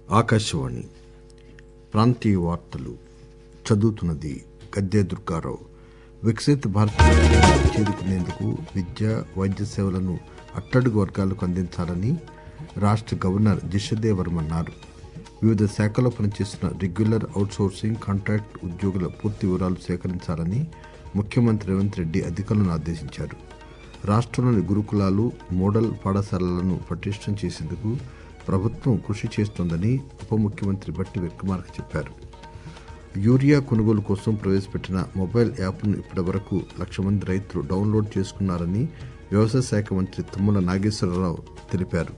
ఆకాశవాణి ప్రాంతీయ వార్తలు చదువుతున్నది గద్దె దుర్గారావు వికసిత్ భారత్ లక్ష్యాన్ని చేరుకునేందుకు విద్య వైద్య సేవలను అట్టడుగు వర్గాలకు అందించాలని రాష్ట గవర్నర్ జిషదేవ్ వర్మ అన్నారు వివిధ శాఖల్లో పనిచేస్తున్న రెగ్యులర్ అవుట్సోర్సింగ్ కాంట్రాక్ట్ ఉద్యోగుల పూర్తి వివరాలు సేకరించాలని ముఖ్యమంత్రి రేవంత్ రెడ్డి అధికారులను ఆదేశించారు రాష్టంలోని గురుకులాలు మోడల్ పాఠశాలలను పటిష్టం చేసేందుకు ప్రభుత్వం కృషి చేస్తోందని ఉప ముఖ్యమంత్రి బట్టి విక్రమార్క చెప్పారు యూరియా కొనుగోలు కోసం ప్రవేశపెట్టిన మొబైల్ యాప్ను ఇప్పటివరకు లక్ష మంది రైతులు డౌన్లోడ్ చేసుకున్నారని వ్యవసాయ శాఖ మంత్రి తుమ్మల నాగేశ్వరరావు తెలిపారు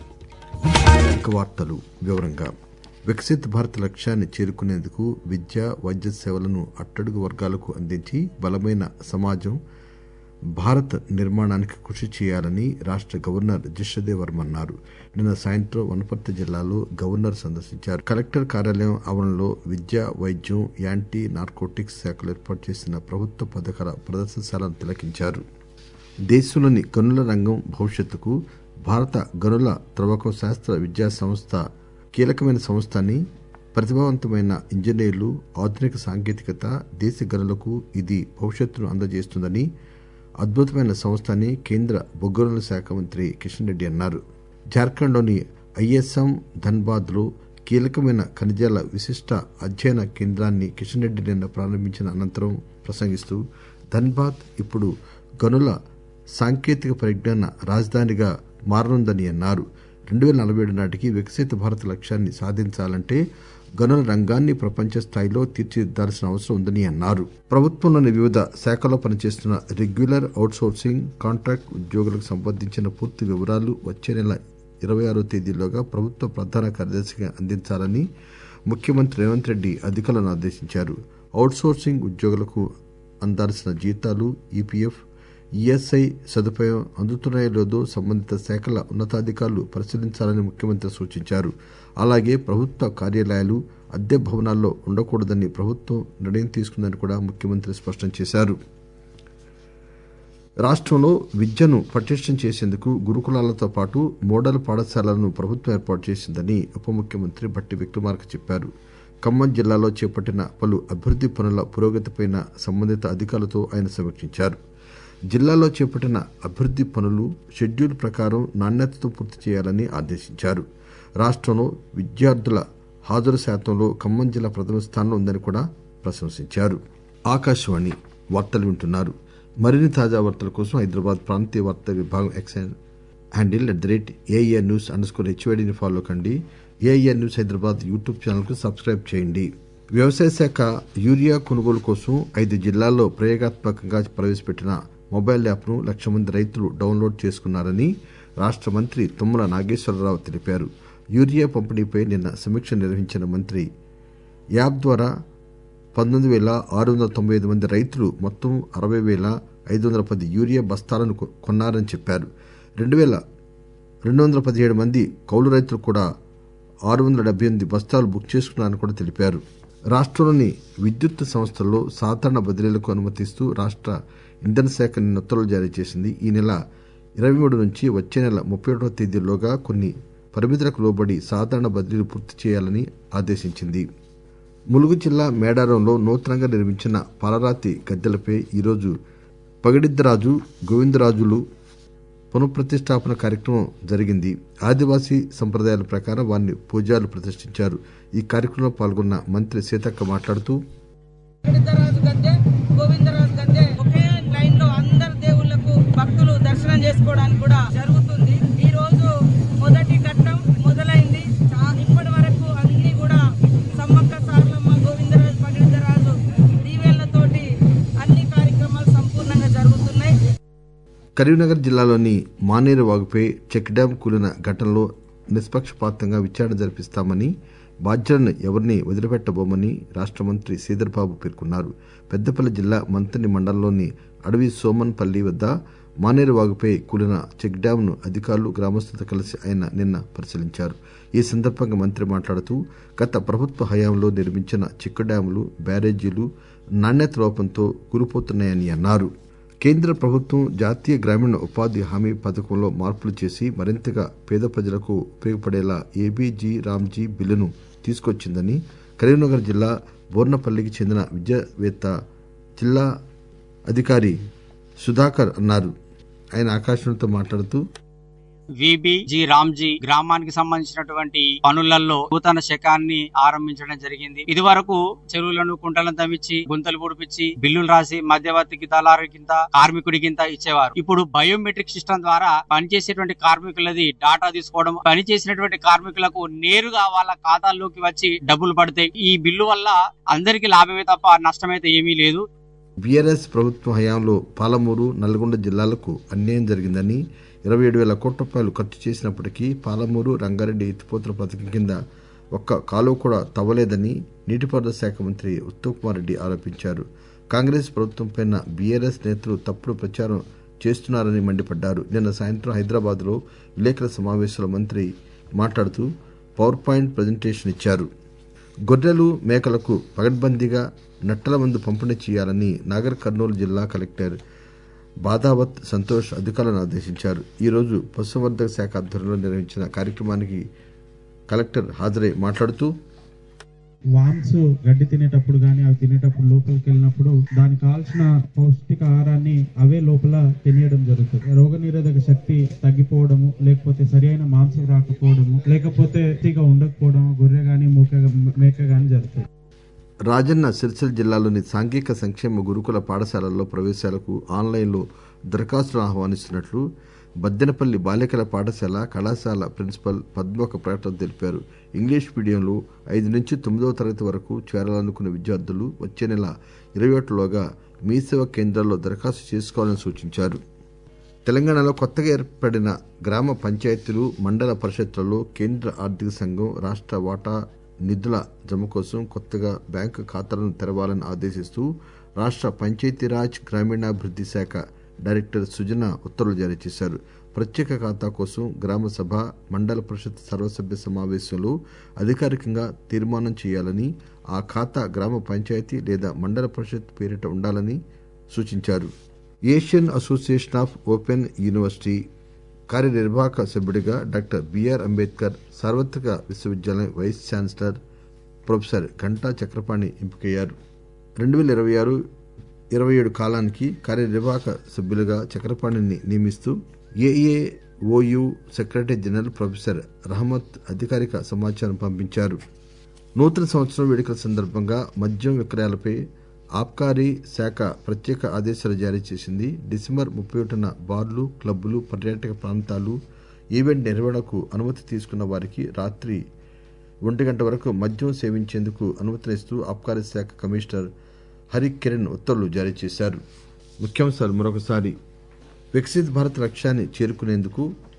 ఇక వార్తలు వివరంగా వికసిత్ భారత్ లక్ష్యాన్ని చేరుకునేందుకు విద్య వైద్య సేవలను అట్టడుగు వర్గాలకు అందించి బలమైన సమాజం భారత్ నిర్మాణానికి కృషి చేయాలని రాష్ట గవర్నర్ జిషదేవ్ వర్మ అన్నారు నిన్న సాయంత్రం వనపర్తి జిల్లాలో గవర్నర్ సందర్శించారు కలెక్టర్ కార్యాలయం ఆవరణలో విద్య వైద్యం యాంటీ నార్కోటిక్స్ శాఖలు ఏర్పాటు చేసిన ప్రభుత్వ పథకాల ప్రదర్శనశాలను తిలకించారు దేశంలోని గనుల రంగం భవిష్యత్తుకు భారత గనుల త్రవ్వకం శాస్త్ర విద్యా సంస్థ కీలకమైన సంస్థ అని ప్రతిభావంతమైన ఇంజనీర్లు ఆధునిక సాంకేతికత దేశ గనులకు ఇది భవిష్యత్తును అందజేస్తుందని అద్భుతమైన సంస్థ అని కేంద్ర బొగ్గుగనుల శాఖ మంత్రి కిషన్ రెడ్డి అన్నారు జార్ఖండ్లోని ఐఎస్ఎం ధన్బాద్ లో కీలకమైన ఖనిజాల విశిష్ట అధ్యయన కేంద్రాన్ని కిషన్ రెడ్డి నిన్న ప్రారంభించిన అనంతరం ప్రసంగిస్తూ ధన్బాద్ ఇప్పుడు గనుల సాంకేతిక పరిజ్ఞాన రాజధానిగా మారనుందని అన్నారు రెండు పేల నలభై ఏడు నాటికి వికసిత భారత్ లక్ష్యాన్ని సాధించాలంటే గనుల రంగాన్ని ప్రపంచ స్థాయిలో తీర్చిదిద్దాల్సిన అవసరం ఉందని అన్నారు ప్రభుత్వంలోని వివిధ శాఖల్లో పనిచేస్తున్న రెగ్యులర్ అవుట్సోర్సింగ్ కాంట్రాక్ట్ ఉద్యోగులకు సంబంధించిన పూర్తి వివరాలు వచ్చే నెల ఇరవై ఆరో తేదీలోగా ప్రభుత్వ ప్రధాన కార్యదర్శికి అందించాలని ముఖ్యమంత్రి రేవంత్ రెడ్డి అధికారులను ఆదేశించారు అవుట్సోర్సింగ్ ఉద్యోగులకు అందాల్సిన జీతాలు ఈపీఎఫ్ ఈఎస్ఐ సదుపాయం అందుతున్నాయో లేదో సంబంధిత శాఖల ఉన్నతాధికారులు పరిశీలించాలని ముఖ్యమంత్రి సూచించారు అలాగే ప్రభుత్వ కార్యాలయాలు అద్దె భవనాల్లో ఉండకూడదని ప్రభుత్వం నిర్ణయం తీసుకుందని కూడా ముఖ్యమంత్రి స్పష్టం చేశారు రాష్టంలో విద్యను పటిష్టం చేసేందుకు గురుకులాలతో పాటు మోడల్ పాఠశాలలను ప్రభుత్వం ఏర్పాటు చేసిందని ఉప ముఖ్యమంత్రి బట్టి విక్రమార్క చెప్పారు ఖమ్మం జిల్లాలో చేపట్టిన పలు అభివృద్ది పనుల పురోగతిపై సంబంధిత అధికారులతో ఆయన సమీక్షించారు జిల్లాలో చేపట్టిన అభివృద్ది పనులు షెడ్యూల్ ప్రకారం నాణ్యతతో పూర్తి చేయాలని ఆదేశించారు రాష్టంలో విద్యార్థుల హాజరు శాతంలో ఖమ్మం జిల్లా ప్రథమ స్థానంలో ఉందని కూడా ప్రశంసించారు ఆకాశవాణి వార్తలు వింటున్నారు మరిన్ని తాజా వార్తల కోసం హైదరాబాద్ ప్రాంతీయ వార్తా విభాగం X handle at the rate AIR news underscore హెచ్వైడీని ఫాలో కండి AIR news Hyderabad YouTube channel కు సబ్స్క్రైబ్ చేయండి వ్యవసాయ శాఖ యూరియా కొనుగోలు కోసం ఐదు జిల్లాల్లో ప్రయోగాత్మకంగా ప్రవేశపెట్టిన మొబైల్ యాప్ ను లక్ష మంది రైతులు డౌన్లోడ్ చేసుకున్నారని రాష్ట మంత్రి తుమ్మల నాగేశ్వరరావు తెలిపారు యూరియా పంపిణీపై నిన్న సమీక్ష నిర్వహించిన మంత్రి యాప్ ద్వారా పంతొమ్మిది పేల ఆరు వందల తొంభై ఐదు మంది రైతులు మొత్తం అరవై పేల ఐదు వందల పది యూరియా బస్తాలను కొన్నారని చెప్పారు రెండు పేల రెండు వందల పదిహేడు మంది కౌలు రైతులు కూడా ఆరు వందల డెబ్బై ఎనిమిది బస్తాలు బుక్ చేసుకున్నారని కూడా తెలిపారు రాష్టంలోని విద్యుత్ సంస్థల్లో సాధారణ బదిలీలకు అనుమతిస్తూ రాష్ట ఇంధన శాఖ నిన్న ఉత్తర్వులు జారీ చేసింది ఈ నెల ఇరవై మూడు నుంచి వచ్చే నెల ముప్పై ఒకటవ తేదీలోగా కొన్ని పరిమితులకు లోబడి సాధారణ బదిలీలు పూర్తి చేయాలని ఆదేశించింది ములుగు జిల్లా మేడారంలో నూతనంగా నిర్మించిన పాలరాతి గద్దెలపై ఈరోజు పగిడిద్దరాజు గోవిందరాజులు పునఃప్రతిష్టాపన కార్యక్రమం జరిగింది ఆదివాసీ సంప్రదాయాల ప్రకారం వారిని పూజారులు ప్రతిష్ఠించారు ఈ కార్యక్రమంలో పాల్గొన్న మంత్రి సీతక్క మాట్లాడుతూ గోవిందరాజు గద్దె గోవిందరాజు గద్దె ఒకే లైన్ లో అందరు దేవుళ్లకు భక్తులు దర్శనం చేసుకోవడానికి కూడా జరుగుతుంది ఈ రోజు మొదటి ఘట్టం మొదలైంది చా- ఇప్పటి వరకు అన్ని కూడా సమ్మక్క సార్లమ్మ గోవిందరాజు పగిడిద్దరాజు దీవెళ్లతోటి అన్ని కార్యక్రమాలు సంపూర్ణంగా జరుగుతున్నాయి కరీంనగర్ జిల్లాలోని మానేరు వాగుపై చెక్ డ్యాం కూలిన ఘటనలో నిష్పక్షపాతంగా విచారణ జరిపిస్తామని బాధ్యులను ఎవరిని వదిలిపెట్టబోమని రాష్ట మంత్రి శ్రీధర్బాబు పేర్కొన్నారు పెద్దపల్లి జిల్లా మంతని మండలంలోని అడవి సోమన్పల్లి వద్ద మానేరు వాగుపై కూలిన చెక్ డ్యాంను అధికారులు గ్రామస్తులతో కలిసి ఆయన నిన్న పరిశీలించారు ఈ సందర్భంగా మంత్రి మాట్లాడుతూ గత ప్రభుత్వ హయాంలో నిర్మించిన చెక్ డ్యాంలు బ్యారేజీలు నాణ్యత లోపంతో కూలిపోతున్నాయని అన్నారు కేంద్ర ప్రభుత్వం జాతీయ గ్రామీణ ఉపాధి హామీ పథకంలో మార్పులు చేసి మరింతగా పేద ప్రజలకు ఉపయోగపడేలా ఏబీజీ రామ్జీ బిల్లును తీసుకొచ్చిందని కరీంనగర్ జిల్లా బోర్నపల్లికి చెందిన విద్యావేత్త జిల్లా అధికారి సుధాకర్ అన్నారు ఆయన ఆకాశవాణితో మాట్లాడుతూ విబి జి రామ్జీ గ్రామానికి సంబంధించినటువంటి పనులలో నూతన శకాన్ని ఆరంభించడం జరిగింది ఇది వరకు చెరువులను కుంటలను తవ్వించి గుంతలు పొడిపించి బిల్లులు రాసి మధ్యవర్తికి దళారు కింద కార్మికుడి కింద ఇచ్చేవారు ఇప్పుడు బయోమెట్రిక్ సిస్టమ్ ద్వారా పనిచేసేటువంటి కార్మికులది డాటా తీసుకోవడం పనిచేసినటువంటి కార్మికులకు నేరుగా వాళ్ళ ఖాతాల్లోకి వచ్చి డబ్బులు పడతాయి ఈ బిల్లు వల్ల అందరికీ లాభమే తప్ప నష్టమైతే ఏమీ లేదు బీఆర్ఎస్ ప్రభుత్వ హయాంలో పాలమూరు నల్గొండ జిల్లాలకు అన్యాయం జరిగిందని ఇరవై ఏడు వేల కోట్ల రూపాయలు ఖర్చు చేసినప్పటికీ పాలమూరు రంగారెడ్డి ఎత్తిపోతల పథకం కింద ఒక్క కాలువ కూడా తవ్వలేదని నీటిపారుదల శాఖ మంత్రి ఉత్తమ్ కుమార్ రెడ్డి ఆరోపించారు కాంగ్రెస్ ప్రభుత్వంపై బీఆర్ఎస్ నేతలు తప్పుడు ప్రచారం చేస్తున్నారని మండిపడ్డారు నిన్న సాయంత్రం హైదరాబాద్లో విలేకరుల సమావేశంలో మంత్రి మాట్లాడుతూ పవర్ పాయింట్ ప్రజెంటేషన్ ఇచ్చారు గొర్రెలు మేకలకు పగడ్బందీగా నట్టల మందు పంపిణీ చేయాలని నాగర్ కర్నూలు జిల్లా కలెక్టర్ బాదావత్ సంతోష్ అధికారులను ఆదేశించారు ఈ రోజు పశుసంవర్ధక శాఖ ఆధ్వర్యంలో నిర్వహించిన కార్యక్రమానికి కలెక్టర్ హాజరై మాట్లాడుతూ వామ్స్ గడ్డి తినేటప్పుడు కానీ అవి తినేటప్పుడు లోపలికి వెళ్ళినప్పుడు దానికి కావాల్సిన పౌష్టిక ఆహారాన్ని అవే లోపల తినేయడం జరుగుతుంది రోగ నిరోధక శక్తి తగ్గిపోవడము లేకపోతే సరైన మాంసం రాకపోవడము లేకపోతే పూర్తిగా ఉండకపోవడం గొర్రె గాని మూక మేక గాని జరుగుతుంది రాజన్న సిరిసిల్ల జిల్లాలోని సాంఘిక సంక్షేమ గురుకుల పాఠశాలల్లో ప్రవేశాలకు ఆన్లైన్లో దరఖాస్తులు ఆహ్వానిస్తున్నట్లు బద్దెనపల్లి బాలికల పాఠశాల కళాశాల ప్రిన్సిపల్ పద్మ ఒక ప్రకటన తెలిపారు ఇంగ్లీష్ మీడియంలో ఐదు నుంచి తొమ్మిదవ తరగతి వరకు చేరాలనుకున్న విద్యార్థులు వచ్చే నెల ఇరవై ఒకటిలోగా మీ సేవా కేంద్రాల్లో దరఖాస్తు చేసుకోవాలని సూచించారు తెలంగాణలో కొత్తగా ఏర్పడిన గ్రామ పంచాయతీలు మండల పరిషత్లలో కేంద్ర ఆర్థిక సంఘం రాష్ట్ర వాటా నిధుల జమ కోసం కొత్తగా బ్యాంకు ఖాతాలను తెరవాలని ఆదేశిస్తూ రాష్ట్ర పంచాయతీరాజ్ గ్రామీణాభివృద్ధి శాఖ డైరెక్టర్ సుజన ఉత్తర్వులు జారీ చేశారు ప్రత్యేక ఖాతా కోసం గ్రామ సభ మండల పరిషత్ సర్వసభ్య సమావేశంలో అధికారికంగా తీర్మానం చేయాలని ఆ ఖాతా గ్రామ పంచాయతీ లేదా మండల పరిషత్ పేరిట ఉండాలని సూచించారు Asian association of open university కార్యనిర్వాహక సభ్యుడిగా డాక్టర్ బిఆర్ అంబేద్కర్ సార్వత్రిక విశ్వవిద్యాలయం వైస్ ఛాన్సలర్ ప్రొఫెసర్ ఘంటా చక్రపాణి ఎంపికయ్యారు రెండు వేల ఇరవై ఆరు ఇరవై ఏడు కాలానికి కార్యనిర్వాహక సభ్యులుగా చక్రపాణిని నియమిస్తూ AAOU secretary general professor Rahmat అధికారిక సమాచారం పంపించారు నూతన సంవత్సరం వేడుకల సందర్భంగా మద్యం విక్రయాలపై ఆబ్కారీ శాఖ ప్రత్యేక ఆదేశాలు జారీ చేసింది డిసెంబర్ ముప్పై ఒకటిన బార్లు క్లబ్బులు పర్యాటక ప్రాంతాలు ఈవెంట్ నిర్వహణకు అనుమతి తీసుకున్న వారికి రాత్రి ఒంటి గంట వరకు మద్యం సేవించేందుకు అనుమతినిస్తూ ఆబ్కారీ శాఖ కమిషనర్ హరి కిరణ్ ఉత్తర్వులు జారీ చేశారు ముఖ్యాంశాలు మరొకసారి వికసిత్ భారత్ లక్ష్యాన్ని చేరుకునేందుకు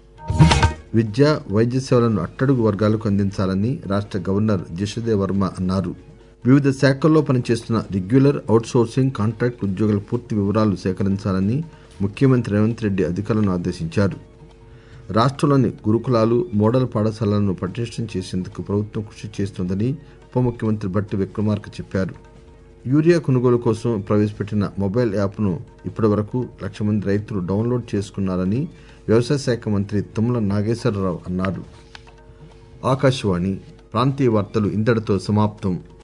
విద్య వైద్య సేవలను అట్టడుగు వర్గాలకు అందించాలని రాష్ట్ర గవర్నర్ జిషదేవ్ వర్మ అన్నారు వివిధ శాఖల్లో పనిచేస్తున్న రెగ్యులర్ అవుట్సోర్సింగ్ కాంట్రాక్ట్ ఉద్యోగుల పూర్తి వివరాలు సేకరించాలని ముఖ్యమంత్రి రేవంత్ రెడ్డి అధికారులను ఆదేశించారు రాష్ట్రంలోని గురుకులాలు మోడల్ పాఠశాలలను పటిష్టం చేసేందుకు ప్రభుత్వం కృషి చేస్తోందని ఉప ముఖ్యమంత్రి బట్టి విక్రమార్క చెప్పారు యూరియా కొనుగోలు కోసం ప్రవేశపెట్టిన మొబైల్ యాప్ను ఇప్పటి వరకు లక్ష మంది రైతులు డౌన్లోడ్ చేసుకున్నారని వ్యవసాయ శాఖ మంత్రి తుమ్మల నాగేశ్వరరావు అన్నారు ఆకాశవాణి ప్రాంతీయ వార్తలు ఇంతటితో సమాప్తం